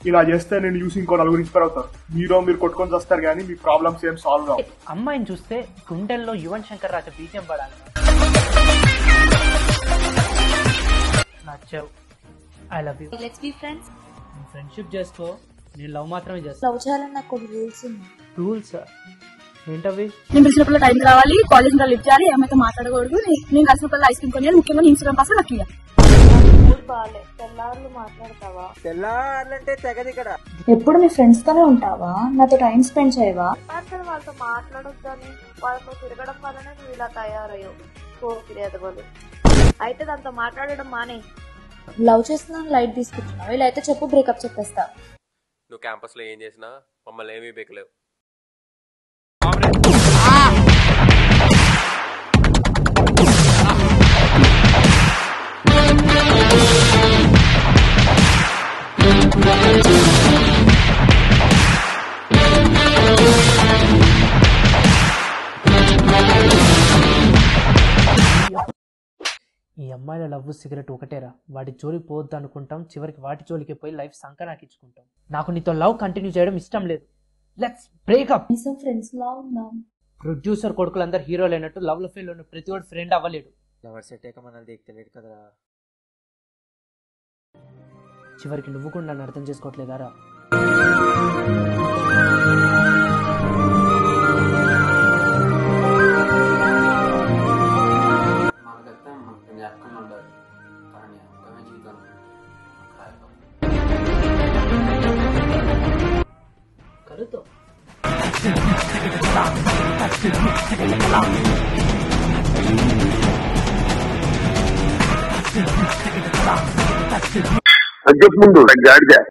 ఇలా చేస్తే నేను చూసి ఇంకో నలుగురు ఇన్స్పైర్ అవుతారు మీరు మీరు కొట్టుకొని వస్తారు కానీ మీ ప్రాబ్లమ్స్ ఏం సాల్వ్ కావు అమ్మాయిని చూస్తే గుండెల్లో యువన్ శంకర్ రాజ బీజం పడాలి నచ్చావు I love you let's be friends friendship చేసుకో నేను లవ్ మాత్రమే చేస్తాను లవ్ చేయాలని నాకు కొన్ని రూల్స్ ఉన్నాయి రూల్స్ ఏంటవి నేను పిలిచినప్పుడు టైంకి రావాలి కాలేజ్ లో లిఫ్ట్ చేయాలి ఏమైతే మాట్లాడకూడదు నేను కలిసినప్పుడు ఐస్ క్రీమ్ కొనియాలి ముఖ్యంగా నీ ఇన్స్టాగ్రామ్ పాస్ నాకు ఇయ్యాలి మూడు బాగాలే తెల్లారులు మాట్లాడతావా తెల్లార్లంటే తెగది ఇక్కడ ఎప్పుడు మీ ఫ్రెండ్స్ తోనే ఉంటావా నాతో టైం స్పెండ్ చేయవా అసలు వాళ్ళతో మాట్లాడొద్దని వాళ్ళతో తిరగడం వల్లనే నువ్వు ఇలా తయారయ్యావు కోకిరేదవలు అయితే దాంతో మాట్లాడడం మానే లవ్ చేస్తున్నాను లైట్ తీసుకుంటున్నావు ఇలా అయితే చెప్పు బ్రేకప్ చెప్పేస్తా నువ్వు క్యాంపస్లో ఏం చేసినా మమ్మల్ని ఏమీ బీకలేవు ఈ అమ్మాయిల లవ్ సిగరెట్ ఒకటేరా వాటి జోలికి పోవద్దు అనుకుంటాం చివరికి వాటి జోలికి పోయి లైఫ్ సంకనాకించుకుంటాం నాకు నీతో లవ్ కంటిన్యూ చేయడం ఇష్టం లేదు లెట్స్ బ్రేకప్ కనీసం ఫ్రెండ్స్ లా ఉందాం ప్రొడ్యూసర్ కొడుకులందరూ హీరోలు అయినట్టు లవ్ లో ఫెయిల్ ఉన్న ప్రతి ఒక్కడు ఫ్రెండ్ అవ్వలేడు లవర్ సెట్ అయ్యాక మనల్ని దిగుతలేడు కదరా చివరికి నువ్వు కూడా నన్ను అర్థం చేసుకోవట్లేదారా మాకైతే మాకు నీ అక్కలు ఉండాలి కానీ నీ అక్కమే జీవితం రాయకం కలుతో చెప్పు ముందు గాడిద